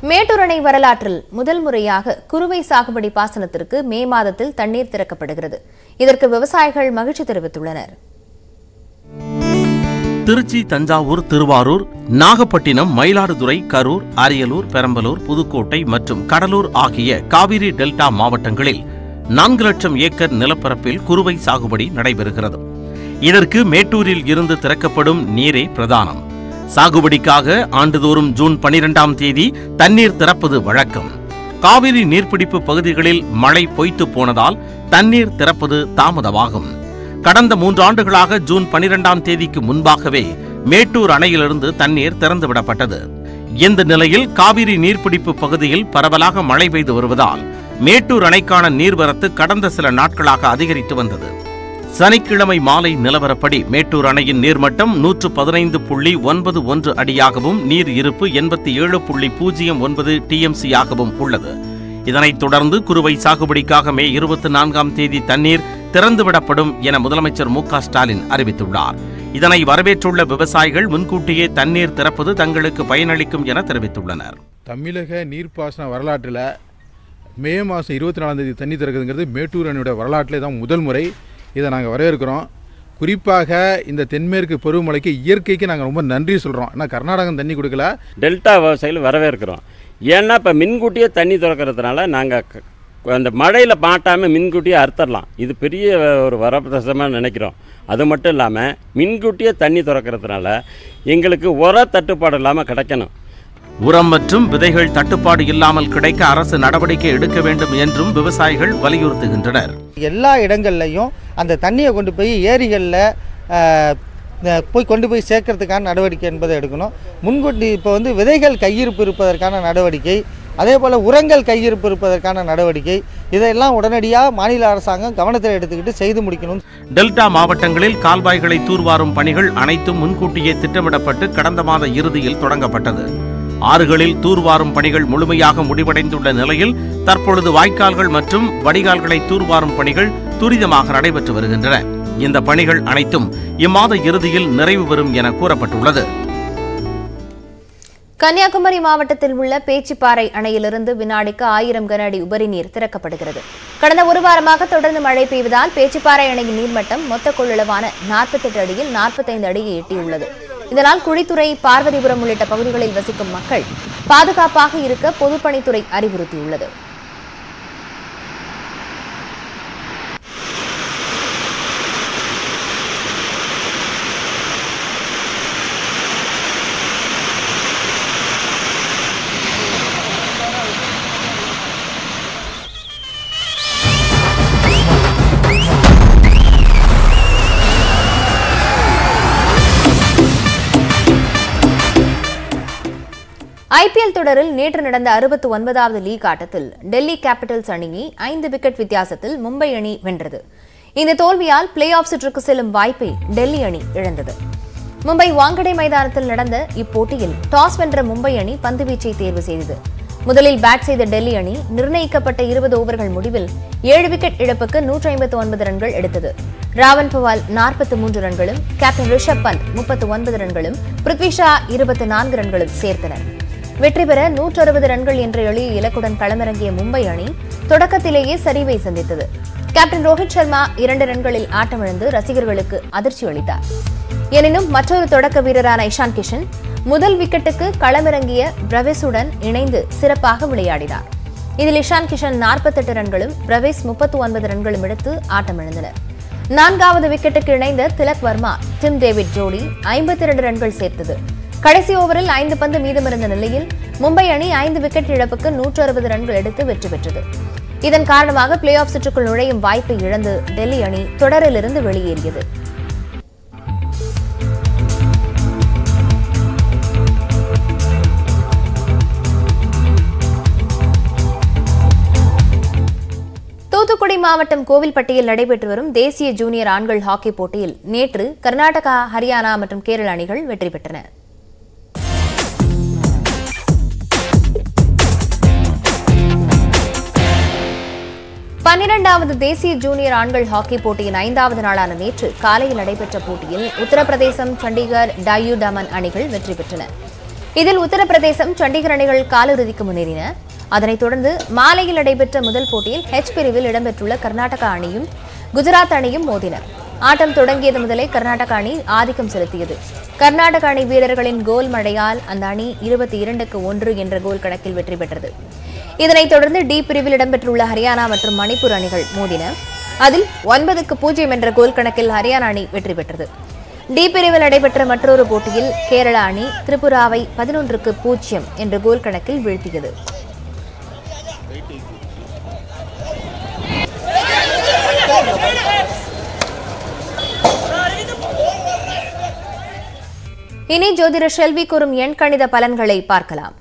மேட்டூர் அணை வரலாற்றில் முதல் முறையாக குறுவை சாகுபடி பாசனத்திற்கு மே மாதத்தில் தண்ணீர் திறக்கப்படுகிறது இதற்கு விவசாயிகள் மகிழ்ச்சி தெரிவித்துள்ளனர் திருச்சி தஞ்சாவூர் திருவாரூர் நாகப்பட்டினம் மயிலாடுதுறை கரூர் அரியலூர் பெரம்பலூர் புதுக்கோட்டை மற்றும் கடலூர் ஆகிய காவிரி டெல்டா மாவட்டங்களில் நான்கு லட்சம் ஏக்கர் நிலப்பரப்பில் குறுவை சாகுபடி நடைபெறுகிறது இதற்கு மேட்டூரில் இருந்து திறக்கப்படும் நீரே பிரதானம் சாகுபடிக்காக ஆண்டுதோறும் ஜூன் பனிரெண்டாம் தேதி தண்ணீர் திறப்பது வழக்கம் காவிரி நீர்பிடிப்பு பகுதிகளில் மழை பொய்த்து போனதால் தண்ணீர் திறப்பது தாமதமாகும் கடந்த மூன்று ஆண்டுகளாக ஜூன் பனிரெண்டாம் தேதிக்கு முன்பாகவே மேட்டூர் அணையிலிருந்து தண்ணீர் திறந்துவிடப்பட்டது இந்த நிலையில் காவிரி நீர்பிடிப்பு பகுதியில் பரவலாக மழை பெய்து வருவதால் மேட்டூர் அணைக்கான நீர்வரத்து கடந்த சில நாட்களாக அதிகரித்து வந்தது சனிக்கிழமை மாலை நிலவரப்படி மேட்டூர் அணையின் நீர்மட்டம் நூற்று பதினைந்து புள்ளி ஒன்பது ஒன்று அடியாகவும் நீர் இருப்பு எண்பத்தி ஏழு புள்ளி பூஜ்ஜியம் ஒன்பது டிஎம்சியாகவும் உள்ளது இதனைத் தொடர்ந்து குறுவை சாகுபடிக்காக மே இருபத்தி நான்காம் தேதி தண்ணீர் திறந்துவிடப்படும் என முதலமைச்சர் மு க ஸ்டாலின் அறிவித்துள்ளார் இதனை வரவேற்றுள்ள விவசாயிகள் முன்கூட்டியே தண்ணீர் திறப்பது தங்களுக்கு பயனளிக்கும் என தெரிவித்துள்ளனர் தமிழக நீர்ப்பாசன வரலாற்றில் மே மாதம் இருபத்தி நாலாம் தேதி தண்ணி திறக்குதுங்கிறது மேட்டூர் அணையோட வரலாற்றிலே தான் முதல் முறை இதை நாங்கள் வரவேற்கிறோம் குறிப்பாக இந்த தென்மேற்கு பருவமழைக்கு இயற்கைக்கு நாங்கள் ரொம்ப நன்றி சொல்கிறோம் ஏன்னா கர்நாடகம் தண்ணி கொடுக்கல டெல்டா விவசாயிகள் வரவேற்கிறோம் ஏன்னா இப்போ மின்கூட்டியே தண்ணி திறக்கிறதுனால நாங்கள் அந்த மழையில் மாட்டாமல் மின்கூட்டியே அறுத்தரலாம் இது பெரிய ஒரு வரப்பிரசாதமாக நினைக்கிறோம் அது மட்டும் இல்லாமல் மின்கூட்டியே தண்ணி திறக்கிறதுனால எங்களுக்கு உர தட்டுப்பாடு இல்லாமல் கிடைக்கணும் உரம் மற்றும் விதைகள் தட்டுப்பாடு இல்லாமல் கிடைக்க அரசு நடவடிக்கை எடுக்க வேண்டும் என்றும் விவசாயிகள் வலியுறுத்துகின்றனர் எல்லா இடங்கள்லையும் அந்த தண்ணியை கொண்டு போய் ஏரிகளில் போய் கொண்டு போய் சேர்க்கறதுக்கான நடவடிக்கை என்பதை எடுக்கணும் முன்கூட்டி இப்போ வந்து விதைகள் கையிருப்பு இருப்பதற்கான நடவடிக்கை அதே போல் உரங்கள் கையிருப்பு இருப்பதற்கான நடவடிக்கை இதையெல்லாம் உடனடியாக மாநில அரசாங்கம் கவனத்தில் எடுத்துக்கிட்டு செய்து முடிக்கணும் டெல்டா மாவட்டங்களில் கால்வாய்களை தூர்வாரும் பணிகள் அனைத்தும் முன்கூட்டியே திட்டமிடப்பட்டு கடந்த மாத இறுதியில் தொடங்கப்பட்டது ஆறுகளில் தூர்வாரும் பணிகள் முழுமையாக முடிவடைந்துள்ள நிலையில் தற்பொழுது வாய்க்கால்கள் மற்றும் வடிகால்களை தூர்வாரும் பணிகள் துரிதமாக நடைபெற்று வருகின்றன இந்த பணிகள் அனைத்தும் இம்மாத இறுதியில் நிறைவு பெறும் என கூறப்பட்டுள்ளது கன்னியாகுமரி மாவட்டத்தில் உள்ள பேச்சிப்பாறை அணையிலிருந்து வினாடிக்கு ஆயிரம் கன அடி உபரி நீர் திறக்கப்படுகிறது கடந்த ஒரு வாரமாக தொடர்ந்து மழை பெய்வதால் பேச்சிப்பாறை அணையின் நீர்மட்டம் மொத்த கொள்ளளவான நாற்பத்தெட்டு அடியில் நாற்பத்தைந்து அடியை எட்டியுள்ளது இதனால் குழித்துறை பார்வதிபுரம் உள்ளிட்ட பகுதிகளில் வசிக்கும் மக்கள் பாதுகாப்பாக இருக்க பொதுப்பணித்துறை அறிவுறுத்தியுள்ளது ஐபிஎல் தொடரில் நேற்று நடந்த அறுபத்தி ஒன்பதாவது லீக் ஆட்டத்தில் டெல்லி கேபிட்டல்ஸ் அணியை ஐந்து விக்கெட் வித்தியாசத்தில் மும்பை அணி வென்றது இந்த தோல்வியால் பிளே ஆஃப் சுற்றுக்கு செல்லும் வாய்ப்பை டெல்லி அணி இழந்தது மும்பை வாங்கடே மைதானத்தில் நடந்த இப்போட்டியில் டாஸ் வென்ற மும்பை அணி பந்துவீச்சை தேர்வு செய்தது முதலில் பேட் செய்த டெல்லி அணி நிர்ணயிக்கப்பட்ட இருபது ஓவர்கள் முடிவில் ஏழு விக்கெட் இழப்புக்கு நூற்றி ஐம்பத்து ஒன்பது ரன்கள் எடுத்தது ராவன் பவால் நாற்பத்தி மூன்று ரன்களும் கேப்டன் ரிஷப் பந்த் முப்பத்து ஒன்பது ரன்களும் பிருத்வி ஷா இருபத்தி நான்கு ரன்களும் சேர்த்தனர் வெற்றி பெற நூற்று அறுபது ரன்கள் என்ற எளிய இலக்குடன் களமிறங்கிய மும்பை அணி தொடக்கத்திலேயே சரிவை சந்தித்தது கேப்டன் ரோஹித் சர்மா இரண்டு ரன்களில் ஆட்டமிழந்து ரசிகர்களுக்கு அதிர்ச்சி அளித்தார் எனினும் மற்றொரு தொடக்க வீரரான இஷான் கிஷன் முதல் விக்கெட்டுக்கு களமிறங்கிய பிரவேசுடன் இணைந்து சிறப்பாக விளையாடினார் இதில் இஷான் கிஷன் நாற்பத்தெட்டு ரன்களும் பிரவேஸ் முப்பத்து ஒன்பது ரன்களும் எடுத்து ஆட்டமிழந்தனர் நான்காவது விக்கெட்டுக்கு இணைந்த திலக் வர்மா டிம் டேவிட் ஜோடி ஐம்பத்தி இரண்டு ரன்கள் சேர்த்தது கடைசி ஓவரில் ஐந்து பந்து மீதமிருந்த நிலையில் மும்பை அணி ஐந்து விக்கெட் இழப்புக்கு நூற்று அறுபது ரன்கள் எடுத்து வெற்றி பெற்றது இதன் காரணமாக பிளே ஆஃப் சுற்றுக்குள் நுழையும் வாய்ப்பை இழந்து டெல்லி அணி தொடரிலிருந்து வெளியேறியது தூத்துக்குடி மாவட்டம் கோவில்பட்டியில் நடைபெற்று வரும் தேசிய ஜூனியர் ஆண்கள் ஹாக்கி போட்டியில் நேற்று கர்நாடகா ஹரியானா மற்றும் கேரள அணிகள் வெற்றி பெற்றன பன்னிரண்டாவது தேசிய ஜூனியர் ஆண்கள் ஹாக்கி போட்டியின் ஐந்தாவது நாளான நேற்று காலையில் நடைபெற்ற போட்டியில் உத்தரப்பிரதேசம் சண்டிகர் டாயூ டமன் அணிகள் வெற்றி பெற்றன இதில் உத்தரப்பிரதேசம் சண்டிகர் அணிகள் காலிறுதிக்கு முன்னேறின அதனைத் தொடர்ந்து மாலையில் நடைபெற்ற முதல் போட்டியில் ஹெச் பிரிவில் இடம்பெற்றுள்ள கர்நாடகா அணியும் குஜராத் அணியும் மோதின ஆட்டம் தொடங்கியது முதலே கர்நாடக அணி ஆதிக்கம் செலுத்தியது கர்நாடக அணி வீரர்களின் கோல் மழையால் அந்த அணி இருபத்தி இரண்டுக்கு ஒன்று என்ற கோல் கணக்கில் வெற்றி பெற்றது இதனைத் தொடர்ந்து டி பிரிவில் இடம்பெற்றுள்ள ஹரியானா மற்றும் மணிப்பூர் அணிகள் மோதின அதில் ஒன்பதுக்கு பூஜ்ஜியம் என்ற கோல் கணக்கில் ஹரியானா அணி வெற்றி பெற்றது டி பிரிவில் நடைபெற்ற மற்றொரு போட்டியில் கேரளா அணி திரிபுராவை பதினொன்றுக்கு பூஜ்ஜியம் என்ற கோல் கணக்கில் வீழ்த்தியது இனி ஜோதிடர் ஷெல்வி கூறும் எண் கணித பலன்களை பார்க்கலாம்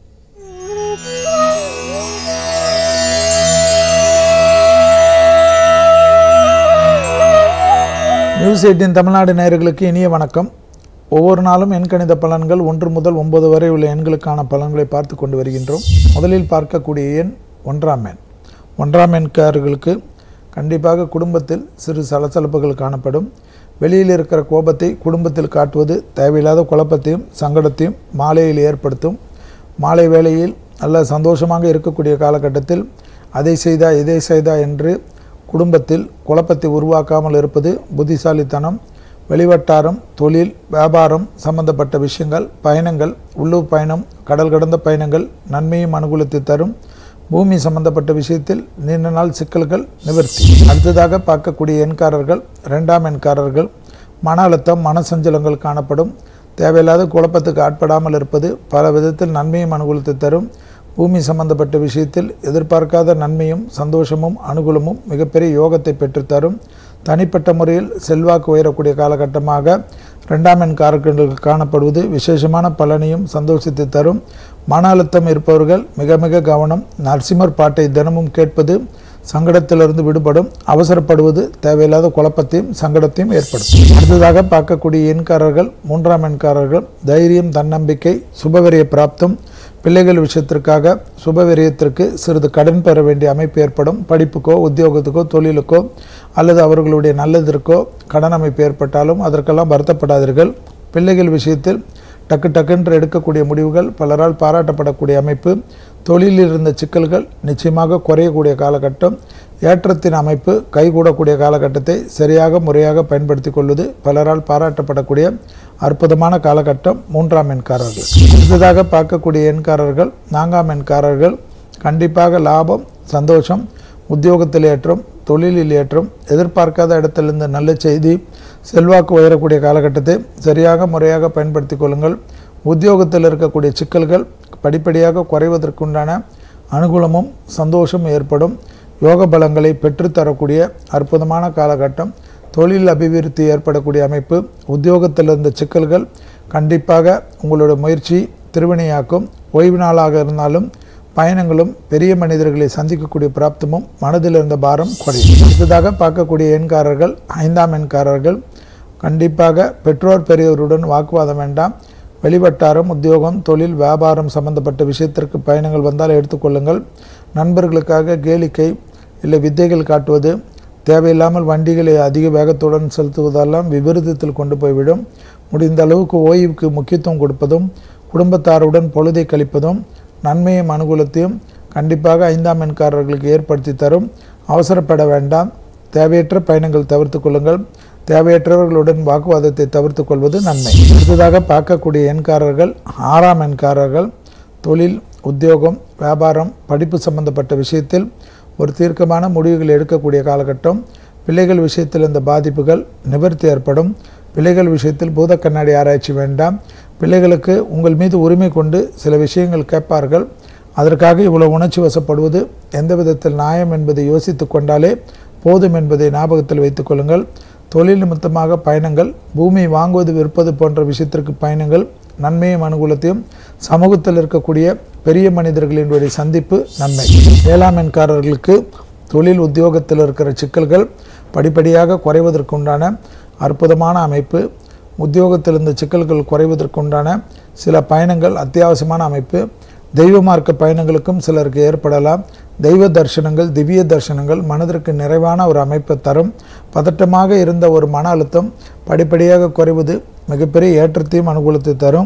நியூஸ் எயிட்டின் தமிழ்நாடு நேயர்களுக்கு இனிய வணக்கம் ஒவ்வொரு நாளும் எண்கணித பலன்கள் ஒன்று முதல் ஒன்பது வரை உள்ள எண்களுக்கான பலன்களை பார்த்து கொண்டு வருகின்றோம் முதலில் பார்க்கக்கூடிய எண் ஒன்றாம் எண் ஒன்றாம் எண்காரர்களுக்கு கண்டிப்பாக குடும்பத்தில் சிறு சலசலப்புகள் காணப்படும் வெளியில் இருக்கிற கோபத்தை குடும்பத்தில் காட்டுவது தேவையில்லாத குழப்பத்தையும் சங்கடத்தையும் மாலையில் ஏற்படுத்தும் மாலை வேளையில் நல்ல சந்தோஷமாக இருக்கக்கூடிய காலகட்டத்தில் அதை செய்தா இதை செய்தா என்று குடும்பத்தில் குழப்பத்தை உருவாக்காமல் இருப்பது புத்திசாலித்தனம் வெளிவட்டாரம் தொழில் வியாபாரம் சம்பந்தப்பட்ட விஷயங்கள் பயணங்கள் உள்ளூர் பயணம் கடல் கடந்த பயணங்கள் நன்மையும் அனுகூலத்தை தரும் பூமி சம்பந்தப்பட்ட விஷயத்தில் நீண்ட நாள் சிக்கல்கள் நிவர்த்தி அடுத்ததாக பார்க்கக்கூடிய எண்காரர்கள் ரெண்டாம் எண்காரர்கள் மன அழுத்தம் மனசஞ்சலங்கள் காணப்படும் தேவையில்லாத குழப்பத்துக்கு ஆட்படாமல் இருப்பது பல விதத்தில் நன்மையும் அனுகூலத்தை தரும் பூமி சம்பந்தப்பட்ட விஷயத்தில் எதிர்பார்க்காத நன்மையும் சந்தோஷமும் அனுகூலமும் மிகப்பெரிய யோகத்தை பெற்றுத்தரும் தனிப்பட்ட முறையில் செல்வாக்கு உயரக்கூடிய காலகட்டமாக ரெண்டாம் எண் காரர்களுக்கு காணப்படுவது விசேஷமான பலனையும் சந்தோஷத்தை தரும் மன அழுத்தம் இருப்பவர்கள் மிக மிக கவனம் நரசிம்மர் பாட்டை தினமும் கேட்பது சங்கடத்திலிருந்து விடுபடும் அவசரப்படுவது தேவையில்லாத குழப்பத்தையும் சங்கடத்தையும் ஏற்படுத்தும் அடுத்ததாக பார்க்கக்கூடிய எண்காரர்கள் மூன்றாம் எண்காரர்கள் தைரியம் தன்னம்பிக்கை சுபவிரிய பிராப்தம் பிள்ளைகள் விஷயத்திற்காக சுபவிரயத்திற்கு சிறிது கடன் பெற வேண்டிய அமைப்பு ஏற்படும் படிப்புக்கோ உத்தியோகத்துக்கோ தொழிலுக்கோ அல்லது அவர்களுடைய நல்லதற்கோ கடன் அமைப்பு ஏற்பட்டாலும் அதற்கெல்லாம் வருத்தப்படாதீர்கள் பிள்ளைகள் விஷயத்தில் டக்கு டக்குன்று எடுக்கக்கூடிய முடிவுகள் பலரால் பாராட்டப்படக்கூடிய அமைப்பு தொழிலில் இருந்த சிக்கல்கள் நிச்சயமாக குறையக்கூடிய காலகட்டம் ஏற்றத்தின் அமைப்பு கைகூடக்கூடிய காலகட்டத்தை சரியாக முறையாக பயன்படுத்தி கொள்வது பலரால் பாராட்டப்படக்கூடிய அற்புதமான காலகட்டம் மூன்றாம் எண்காரர்கள் அடுத்ததாக பார்க்கக்கூடிய எண்காரர்கள் நான்காம் எண்காரர்கள் கண்டிப்பாக லாபம் சந்தோஷம் உத்தியோகத்தில் ஏற்றம் தொழிலில் ஏற்றம் எதிர்பார்க்காத இடத்திலிருந்து நல்ல செய்தி செல்வாக்கு உயரக்கூடிய காலகட்டத்தை சரியாக முறையாக பயன்படுத்தி கொள்ளுங்கள் உத்தியோகத்தில் இருக்கக்கூடிய சிக்கல்கள் படிப்படியாக குறைவதற்குண்டான அனுகூலமும் சந்தோஷமும் ஏற்படும் யோக பலங்களை பெற்றுத்தரக்கூடிய அற்புதமான காலகட்டம் தொழில் அபிவிருத்தி ஏற்படக்கூடிய அமைப்பு உத்தியோகத்தில் இருந்த சிக்கல்கள் கண்டிப்பாக உங்களோட முயற்சி திருவினையாக்கும் ஓய்வு நாளாக இருந்தாலும் பயணங்களும் பெரிய மனிதர்களை சந்திக்கக்கூடிய பிராப்தமும் மனதில் இருந்த பாரம் குறையும் அடுத்ததாக பார்க்கக்கூடிய எண்காரர்கள் ஐந்தாம் எண்காரர்கள் கண்டிப்பாக பெற்றோர் பெரியவருடன் வாக்குவாதம் வேண்டாம் வெளிவட்டாரம் உத்தியோகம் தொழில் வியாபாரம் சம்பந்தப்பட்ட விஷயத்திற்கு பயணங்கள் வந்தால் எடுத்துக்கொள்ளுங்கள் நண்பர்களுக்காக கேளிக்கை இல்லை வித்தைகள் காட்டுவது தேவையில்லாமல் வண்டிகளை அதிக வேகத்துடன் செலுத்துவதெல்லாம் விபரீதத்தில் கொண்டு போய்விடும் முடிந்த அளவுக்கு ஓய்வுக்கு முக்கியத்துவம் கொடுப்பதும் குடும்பத்தாருடன் பொழுதை கழிப்பதும் நன்மையும் அனுகூலத்தையும் கண்டிப்பாக ஐந்தாம் எண்காரர்களுக்கு ஏற்படுத்தி தரும் அவசரப்பட வேண்டாம் தேவையற்ற பயணங்கள் தவிர்த்து கொள்ளுங்கள் தேவையற்றவர்களுடன் வாக்குவாதத்தை தவிர்த்து கொள்வது நன்மை அடுத்ததாக பார்க்கக்கூடிய எண்காரர்கள் ஆறாம் எண்காரர்கள் தொழில் உத்தியோகம் வியாபாரம் படிப்பு சம்பந்தப்பட்ட விஷயத்தில் ஒரு தீர்க்கமான முடிவுகள் எடுக்கக்கூடிய காலகட்டம் பிள்ளைகள் விஷயத்தில் இந்த பாதிப்புகள் நிவர்த்தி ஏற்படும் பிள்ளைகள் விஷயத்தில் பூத கண்ணாடி ஆராய்ச்சி வேண்டாம் பிள்ளைகளுக்கு உங்கள் மீது உரிமை கொண்டு சில விஷயங்கள் கேட்பார்கள் அதற்காக இவ்வளவு உணர்ச்சி வசப்படுவது எந்த விதத்தில் நியாயம் என்பதை யோசித்து கொண்டாலே போதும் என்பதை ஞாபகத்தில் வைத்துக் கொள்ளுங்கள் தொழில் நிமித்தமாக பயணங்கள் பூமி வாங்குவது விற்பது போன்ற விஷயத்திற்கு பயணங்கள் நன்மையும் அனுகூலத்தையும் சமூகத்தில் இருக்கக்கூடிய பெரிய மனிதர்களினுடைய சந்திப்பு நன்மை ஏழாம் எண்காரர்களுக்கு தொழில் உத்தியோகத்தில் இருக்கிற சிக்கல்கள் படிப்படியாக குறைவதற்குண்டான அற்புதமான அமைப்பு உத்தியோகத்தில் இருந்த சிக்கல்கள் குறைவதற்குண்டான சில பயணங்கள் அத்தியாவசியமான அமைப்பு தெய்வ மார்க்க பயணங்களுக்கும் சிலருக்கு ஏற்படலாம் தெய்வ தரிசனங்கள் திவ்ய தரிசனங்கள் மனதிற்கு நிறைவான ஒரு அமைப்பை தரும் பதட்டமாக இருந்த ஒரு மன அழுத்தம் படிப்படியாக குறைவது மிகப்பெரிய ஏற்றத்தையும் அனுகூலத்தை தரும்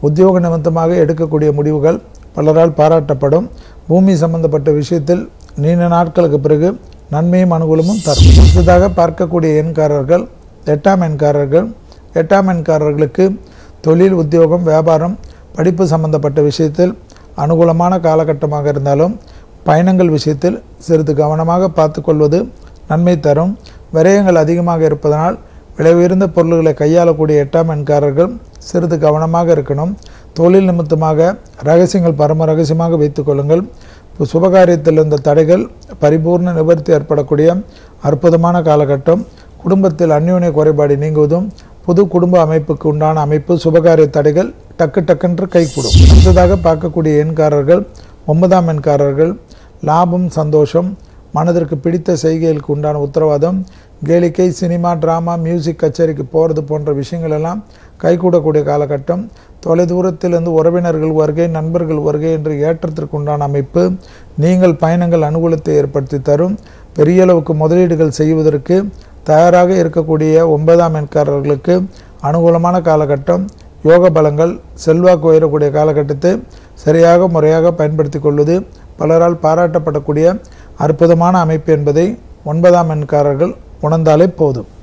உத்தியோக நிமித்தமாக எடுக்கக்கூடிய முடிவுகள் பலரால் பாராட்டப்படும் பூமி சம்பந்தப்பட்ட விஷயத்தில் நீண்ட நாட்களுக்கு பிறகு நன்மையும் அனுகூலமும் தரும் அடுத்ததாக பார்க்கக்கூடிய எண்காரர்கள் எட்டாம் எண்காரர்கள் எட்டாம் எண்காரர்களுக்கு தொழில் உத்தியோகம் வியாபாரம் படிப்பு சம்பந்தப்பட்ட விஷயத்தில் அனுகூலமான காலகட்டமாக இருந்தாலும் பயணங்கள் விஷயத்தில் சிறிது கவனமாக பார்த்துக்கொள்வது நன்மை தரும் விரயங்கள் அதிகமாக இருப்பதனால் விலை உயர்ந்த பொருள்களை கையாளக்கூடிய எட்டாம் எண்காரர்கள் சிறிது கவனமாக இருக்கணும் தொழில் நிமித்தமாக ரகசியங்கள் பரம ரகசியமாக வைத்துக் கொள்ளுங்கள் இப்போ சுபகாரியத்தில் இருந்த தடைகள் பரிபூர்ண நிவர்த்தி ஏற்படக்கூடிய அற்புதமான காலகட்டம் குடும்பத்தில் அந்யோன்ய குறைபாடு நீங்குவதும் புது குடும்ப அமைப்புக்கு உண்டான அமைப்பு சுபகாரிய தடைகள் டக்கு டக்கென்று கைகூடும் அடுத்ததாக பார்க்கக்கூடிய எண்காரர்கள் ஒன்பதாம் எண்காரர்கள் லாபம் சந்தோஷம் மனதிற்கு பிடித்த செய்கைகளுக்கு உண்டான உத்தரவாதம் கேளிக்கை சினிமா டிராமா மியூசிக் கச்சேரிக்கு போகிறது போன்ற விஷயங்கள் எல்லாம் கைகூடக்கூடிய காலகட்டம் தொலைதூரத்திலிருந்து உறவினர்கள் வருகை நண்பர்கள் வருகை என்று ஏற்றத்திற்கு உண்டான அமைப்பு நீங்கள் பயணங்கள் அனுகூலத்தை ஏற்படுத்தி தரும் பெரிய அளவுக்கு முதலீடுகள் செய்வதற்கு தயாராக இருக்கக்கூடிய ஒன்பதாம் எண்காரர்களுக்கு அனுகூலமான காலகட்டம் யோக பலங்கள் செல்வாக்கு உயரக்கூடிய காலகட்டத்தை சரியாக முறையாக பயன்படுத்தி கொள்வது பலரால் பாராட்டப்படக்கூடிய அற்புதமான அமைப்பு என்பதை ஒன்பதாம் எண்காரர்கள் உணர்ந்தாலே போதும்